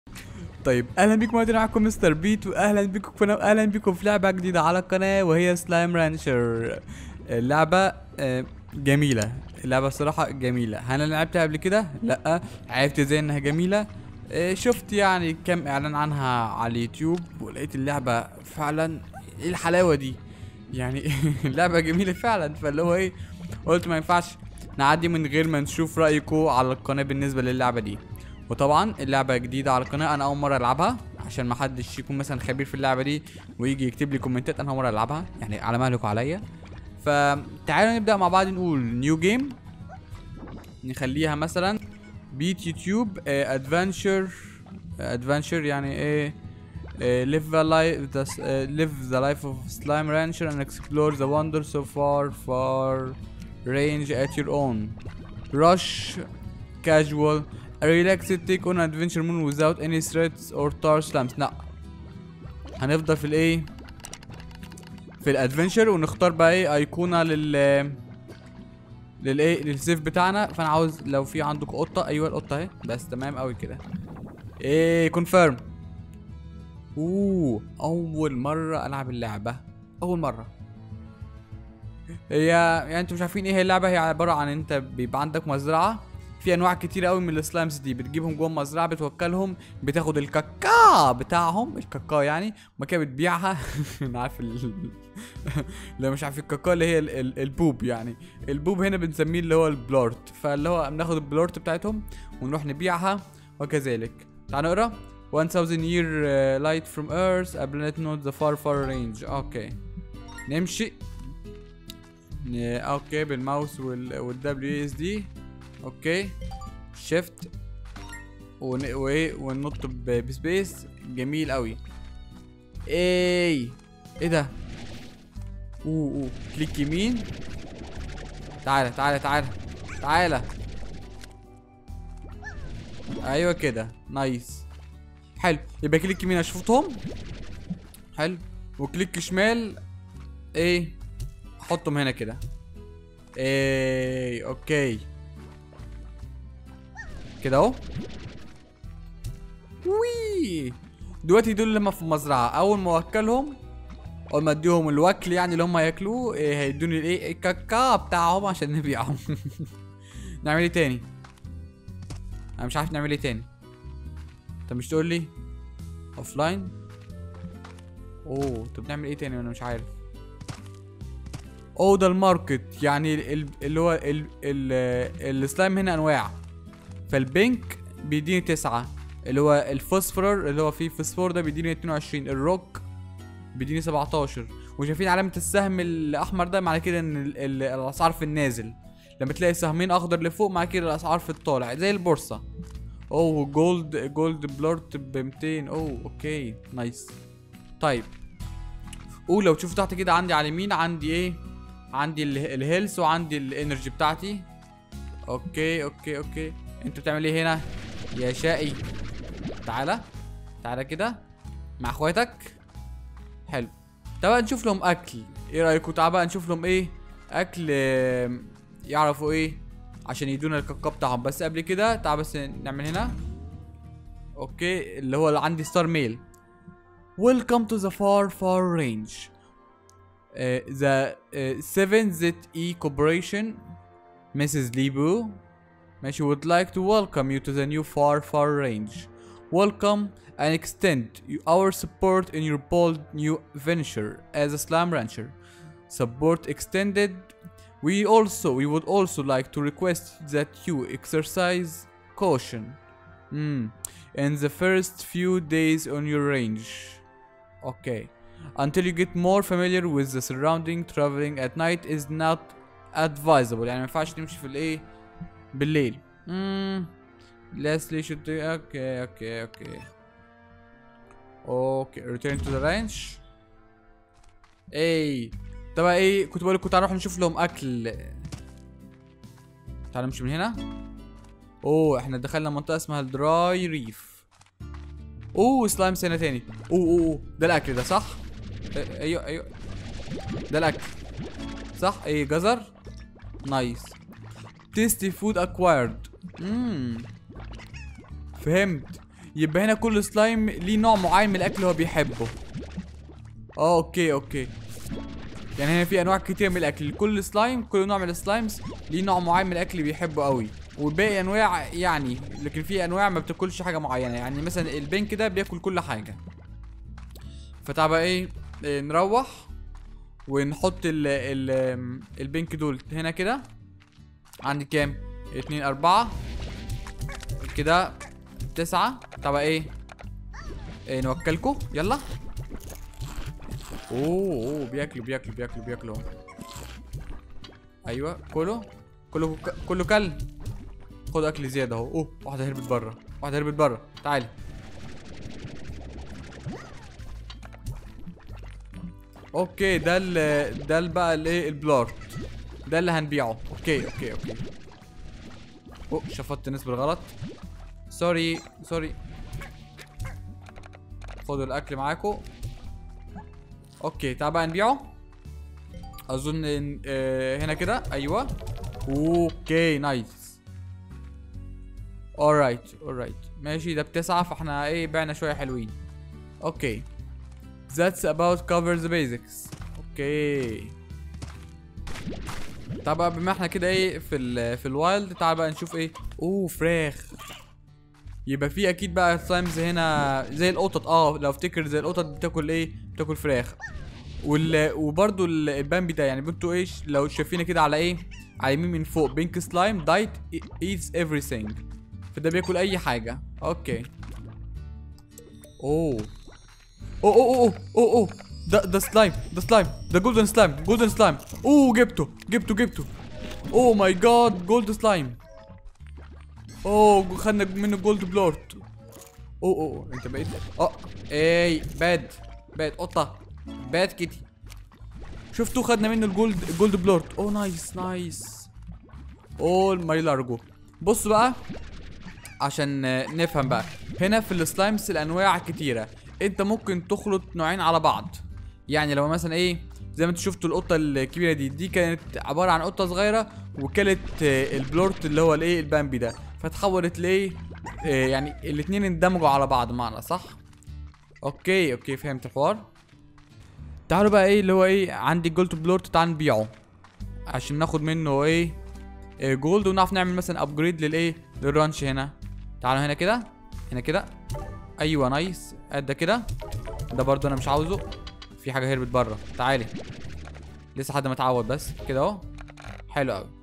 طيب اهلا بيكم مرة تانية معاكم مستر بيت واهلا بيكم في اهلا بيكم في لعبة جديدة على القناة وهي سلايم رانشر اللعبة آه، جميلة اللعبة الصراحة جميلة هل انا لعبتها قبل كده؟ لا عرفت ازاي انها جميلة آه، شفت يعني كم اعلان عنها على اليوتيوب ولقيت اللعبة فعلا ايه الحلاوة دي يعني اللعبة جميلة فعلا فاللي هو ايه قلت ما ينفعش نعدي من غير ما نشوف رأيكم على القناة بالنسبة للعبة دي وطبعا اللعبة جديدة على القناة انا اول مرة العبها عشان ما حدش يكون مثلا خبير في اللعبة دي ويجي يكتب لي كومنتات انا اول مرة العبها يعني على مهلكوا عليا فتعالوا نبدأ مع بعض نقول نيو جيم نخليها مثلا بيت يوتيوب ادفنتشر ادفنتشر يعني ايه Uh, live the life the, s- uh, live the life of slime rancher and explore the wonders of far far range at your own rush casual a relaxed take on adventure moon without any threats or tar slams لا هنفضل في الايه في الادفنشر ونختار بقى ايه ايقونه لل للايه للسيف بتاعنا فانا عاوز لو في عندك قطه ايوه القطه اهي بس تمام قوي كده ايه كونفيرم اوه اول مره العب اللعبه اول مره هي يعني انتوا مش عارفين ايه هي اللعبه هي عباره عن انت بيبقى عندك مزرعه في انواع كتير قوي من السلايمز دي بتجيبهم جوه المزرعه بتوكلهم بتاخد الكاكا بتاعهم الكاكا يعني وما كده بتبيعها انا عارف ال... لو مش عارف الكاكا اللي هي ال... ال... البوب يعني البوب هنا بنسميه اللي هو البلورت فاللي هو بناخد البلورت بتاعتهم ونروح نبيعها وكذلك تعال نقرا 1000 year uh, light from earth a planet not the far far range اوكي نمشي ن... اوكي بالماوس وال والدبليو اس دي اوكي شيفت ون... وايه وننط ب- بسبيس جميل قوي ايه ايه ده اوه اوه كليك يمين تعالى تعالى تعالى تعالى ايوه كده نايس حلو يبقى كليك يمين اشوفهم حلو وكليك شمال ايه احطهم هنا كده ايه اوكي كده اهو وي دلوقتي دول اللي هم في المزرعه اول ما اوكلهم اول ما اديهم الوكل يعني اللي هم ياكلوه إيه هيدوني الايه الكاكا بتاعهم عشان نبيعهم نعمل ايه تاني انا مش عارف نعمل ايه تاني انت مش تقول لي اوف لاين اوه طب نعمل ايه تاني وانا مش عارف اوه ده الماركت يعني ال- ال- اللي هو ال- ال- السلايم هنا انواع فالبينك بيديني تسعة اللي هو الفوسفورر اللي هو فيه فوسفور ده بيديني 22 الروك بيديني 17 وشايفين علامة السهم الأحمر ده معنى كده إن ال- ال- الأسعار في النازل لما تلاقي سهمين أخضر لفوق معنى كده الأسعار في الطالع زي البورصة اوه جولد جولد بلورت ب 200 اوه اوكي نايس طيب اوه لو تشوفوا تحت كده عندي على اليمين عندي ايه عندي ال- الهيلث وعندي الانرجي بتاعتي اوكي اوكي اوكي انت بتعمل ايه هنا يا شقي تعالى تعالى كده مع اخواتك حلو تعال بقى نشوف لهم اكل ايه رايكم تعال بقى نشوف لهم ايه اكل آم، يعرفوا ايه عشان يدونا الكاكا بتاعهم بس قبل كده تعال بس نعمل هنا اوكي اللي هو اللي عندي ستار ميل Welcome to the far far range uh, the uh, 7ZE Corporation Mrs. Libu ماشي would like to welcome you to the new far far range welcome and extend you- our support in your bold new venture as a slam rancher support extended we also we would also like to request that you exercise caution mm, in the first few days on your range okay until you get more familiar with the surrounding traveling at night is not advisable يعني ما ينفعش تمشي في الايه بالليل امم Leslie should do okay okay okay okay return to the ranch اي طب ايه كنت بقول لكم تعالوا نروح نشوف لهم اكل تعالوا نمشي من هنا اوه احنا دخلنا منطقه اسمها الدراي ريف اوه سلايم سنه تاني اوه اوه أوه. ده الاكل ده صح إيه، ايوه ايوه ده الاكل صح ايه جزر نايس تيستي فود اكوايرد امم فهمت يبقى هنا كل سلايم ليه نوع معين من الاكل هو بيحبه اه اوكي اوكي يعني هنا في انواع كتير من الاكل كل سلايم كل نوع من السلايمز ليه نوع معين من الاكل بيحبه قوي والباقي انواع يعني لكن في انواع ما بتاكلش حاجه معينه يعني مثلا البنك ده بياكل كل حاجه فتعال بقى ايه إيه، نروح ونحط ال ال البنك دول هنا كده عندي كام اتنين اربعة كده تسعة طب ايه, إيه نوكلكوا يلا اوه اوه بياكلوا بياكلوا بياكلوا بياكلوا ايوه كله كله كله كل خد اكل زياده اهو اوه واحده هربت بره واحده هربت بره تعالي اوكي ده ال ده ال بقى الايه البلارت ده اللي هنبيعه اوكي اوكي اوكي اوه شفطت الناس بالغلط سوري سوري خدوا الاكل معاكم اوكي تعال بقى نبيعه اظن إن آه هنا كده ايوه اوكي نايس alright alright ماشي ده بتسعة فاحنا ايه بعنا شوية حلوين اوكي That's about cover the basics اوكي طب بقى بما احنا كده ايه في ال في الوايلد تعال بقى نشوف ايه اوه فراخ يبقى في اكيد بقى سلايمز هنا زي القطط اه لو افتكر زي القطط بتاكل ايه بتاكل فراخ وال وبرده ال- البامبي ده يعني انتوا ايش لو شايفين كده على ايه على اليمين من فوق بينك سلايم دايت ايتس everything فده بياكل اي حاجه اوكي اوه اوه اوه اوه اوه اوه ده ده سلايم ده سلايم ده جولدن سلايم جولدن سلايم اوه جبته جبته جبته اوه ماي جاد جولد سلايم اوه خدنا منه جولد بلورت اوه اوه انت بقيت اه اي باد باد قطه باد كيتي شفتوا خدنا منه الجولد الجولد بلورت اوه نايس نايس اوه ماي لارجو بص بقى عشان آه، نفهم بقى هنا في السلايمز الانواع كتيره انت ممكن تخلط نوعين على بعض يعني لو مثلا ايه زي ما انتوا شفتوا القطه الكبيره دي دي كانت عباره عن قطه صغيره وكلت آه، البلورت اللي هو الايه البامبي ده فتحولت لايه آه، يعني الاتنين اندمجوا على بعض معنا صح اوكي اوكي فهمت الحوار تعالوا بقى ايه اللي هو ايه عندي الجولد بلورت تعال نبيعه عشان ناخد منه ايه آه، جولد ونعرف نعمل مثلا ابجريد للايه للرانش هنا تعالوا هنا كده هنا كده ايوه نايس قد ده كده ده برضو انا مش عاوزه في حاجه هربت بره تعالي لسه حد ما اتعود بس كده اهو حلو قوي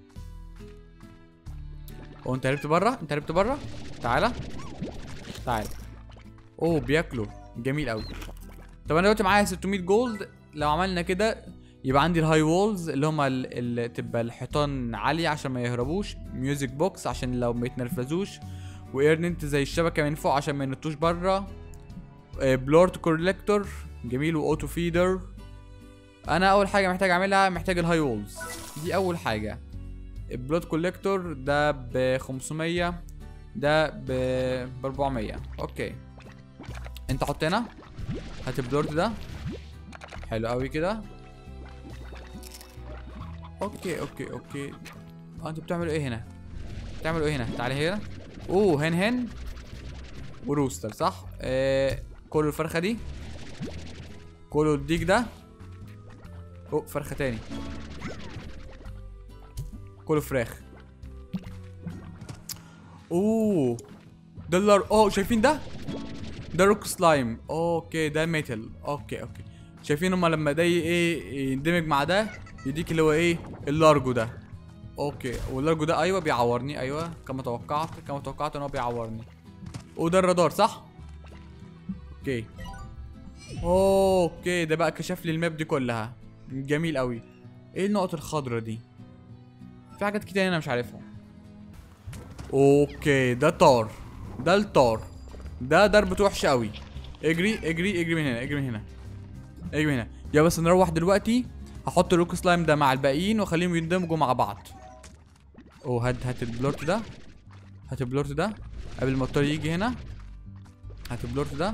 هو انت هربت بره انت هربت بره تعالى تعالى اوه بياكلوا جميل قوي طب انا دلوقتي معايا 600 جولد لو عملنا كده يبقى عندي الهاي وولز اللي هما ال... ال... تبقى الحيطان عالية عشان ما يهربوش ميوزك بوكس عشان لو ما يتنرفزوش وايرننت زي الشبكة من فوق عشان ما ينطوش بره بلورد كوليكتور جميل واوتو فيدر انا اول حاجة محتاج اعملها محتاج الهاي وولز دي اول حاجة البلود كوليكتور ده ب 500 ده ب 400 اوكي انت حط هنا هات البلورد ده حلو قوي كده اوكي اوكي اوكي اه انتوا بتعملوا ايه هنا بتعملوا ايه هنا تعالى هنا اوه هن هن وروستر صح آه كله الفرخه دي كله الديك ده اوه فرخه تاني كله فراخ اوه ده اللار اوه شايفين ده ده روك سلايم اوكي ده ميتال اوكي اوكي شايفين هما لما ده ي- ايه يندمج مع ده يديك اللي هو ايه اللارجو ده اوكي واللارجو ده ايوه بيعورني ايوه كما توقعت كما توقعت ان هو بيعورني وده الرادار صح اوكي اوكي ده بقى كشف لي الماب دي كلها جميل قوي ايه النقط الخضرا دي في حاجات كتير انا مش عارفها اوكي ده طار ده الطار ده ضربته وحشه قوي اجري اجري اجري من هنا اجري من هنا اجري من هنا يا بس نروح دلوقتي هحط الروك سلايم ده مع الباقيين واخليهم يندمجوا مع بعض اوه هات هات البلورت ده هات البلورت ده قبل ما الطار يجي هنا هات البلورت ده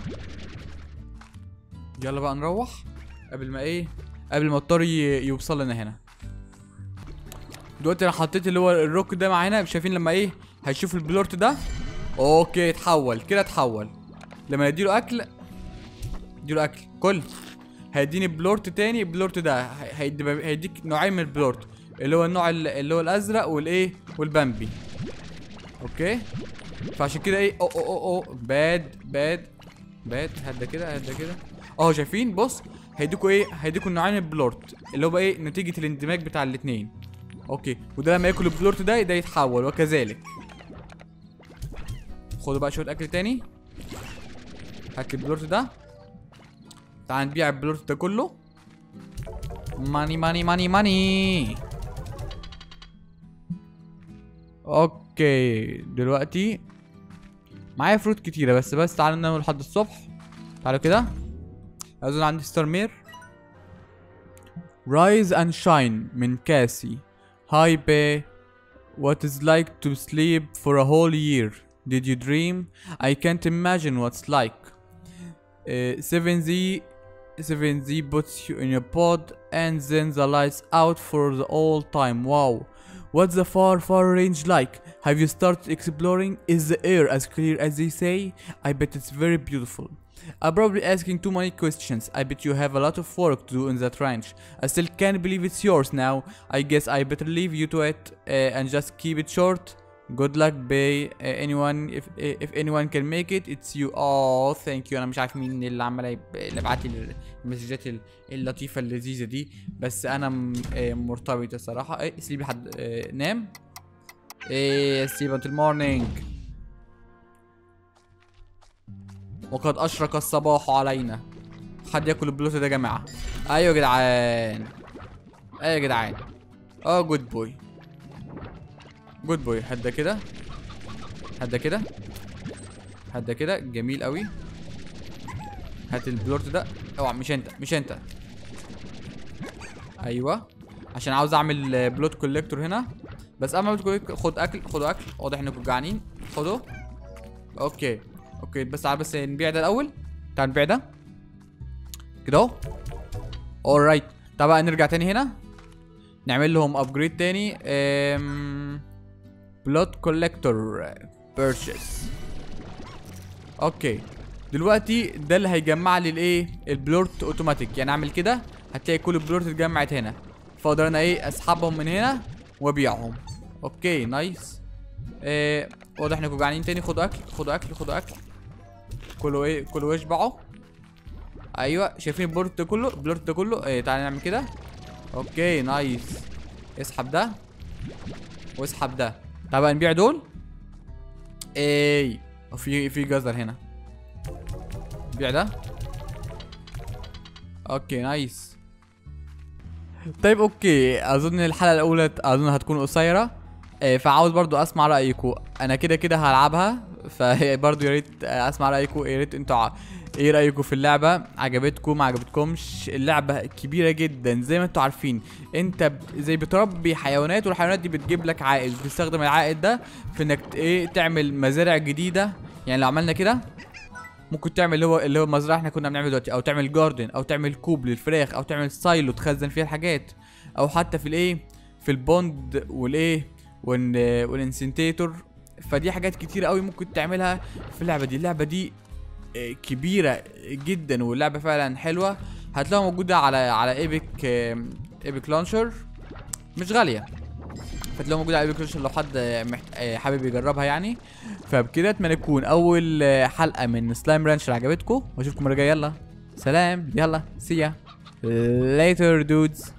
يلا بقى نروح قبل ما ايه قبل ما الطار ي- يوصل لنا هنا دلوقتي انا حطيت اللي هو الروك ده معانا شايفين لما ايه هيشوف البلورت ده اوكي اتحول كده اتحول لما نديله اكل اديله اكل كل هيديني بلورت تاني البلورت ده هي- هيدي هيديك نوعين من البلورت اللي هو النوع ال- اللي هو الازرق والايه والبامبي اوكي فعشان كده ايه او او او, أو باد باد باد هدا كده هدا كده اهو شايفين بص هيديكوا ايه هيديكوا نوعين من البلورت اللي هو بقى ايه نتيجه الاندماج بتاع الاثنين اوكي وده لما ياكل البلورت ده ده يتحول وكذلك خدوا بقى شويه اكل تاني هات لي البلورت ده تعال نبيع البلورت ده كله ماني ماني ماني ماني اوكي دلوقتي معايا فروت كتيرة بس بس تعالوا ننام لحد الصبح تعالوا كده اظن عندي ستار مير Rise and shine من كاسي Hi Bay What is like to sleep for a whole year Did you dream I can't imagine what's like uh, 7Z 7Z puts you in a pod and then the lights out for the all time wow What's the far far range like? Have you started exploring? Is the air as clear as they say? I bet it's very beautiful. I'm probably asking too many questions. I bet you have a lot of work to do in that ranch. I still can't believe it's yours now. I guess I better leave you to it uh, and just keep it short. Good luck, Bay. Uh, anyone, if if anyone can make it, it's you. Oh, thank you. أنا مش عارف مين اللي عمال يب- اللي بعت لي المسجات ال- اللطيفة اللذيذة دي بس أنا م- آه، مرتبط الصراحة. إيه سيبي حد آه، نام. إيه سيب until morning. وقد أشرق الصباح علينا. حد ياكل البلوت ده يا جماعة. أيوة يا جدعان. أيوة يا جدعان. اه جود بوي. جود بوي هدا كده هدا كده هدا كده جميل قوي هات البلورت ده اوعى مش انت مش انت ايوه عشان عاوز اعمل آه، بلوت كوليكتور هنا بس قبل ما بلوت كوليكتور خد اكل خدوا اكل واضح انكم جعانين خدوا اوكي اوكي بس تعال بس نبيع ده الاول تعال نبيع ده كده اهو اورايت تعال بقى نرجع تاني هنا نعمل لهم ابجريد تاني ام بلوت كولكتور بيرشيس اوكي دلوقتي ده اللي هيجمع لي الايه البلورت اوتوماتيك يعني اعمل كده هتلاقي كل البلورت اتجمعت هنا فاقدر انا ايه اسحبهم من هنا وابيعهم اوكي نايس إيه واضح انكم جعانين تاني خدوا اكل خدوا اكل خدوا اكل كلوا ايه كلوا واشبعوا ايوه شايفين البلورت ده كله البلورت ده كله ايه تعالى نعمل كده اوكي نايس اسحب ده واسحب ده طب بقى نبيع دول اي في في جزر هنا بيع ده اوكي نايس طيب اوكي اظن الحلقه الاولى اظن هتكون قصيره آه، فعاوز برضو اسمع رايكم انا كده كده هلعبها فبرضو يا ريت آه، اسمع رايكم يا ريت انتوا ع- ايه رايكم في اللعبه عجبتكم ما عجبتكمش اللعبه كبيره جدا زي ما انتوا عارفين انت ب- زي بتربي حيوانات والحيوانات دي بتجيب لك عائد بتستخدم العائد ده في انك ت- ايه تعمل مزارع جديده يعني لو عملنا كده ممكن تعمل اللي هو اللي هو المزرعه احنا كنا بنعمله دلوقتي او تعمل جاردن او تعمل كوب للفراخ او تعمل سايلو تخزن فيها الحاجات او حتى في الايه في البوند والايه وال والانسنتيتور فدي حاجات كتير قوي ممكن تعملها في اللعبه دي اللعبه دي آه، كبيره جدا واللعبه فعلا حلوه هتلاقوها موجوده على على ايبك ايبك لانشر مش غاليه فتلاقوها موجوده على ايبك لانشر لو حد آه، محت... آه، حابب يجربها يعني فبكده اتمنى تكون اول آه، حلقه من سلايم رانش عجبتكم واشوفكم المره الجايه يلا سلام يلا سي يا later dudes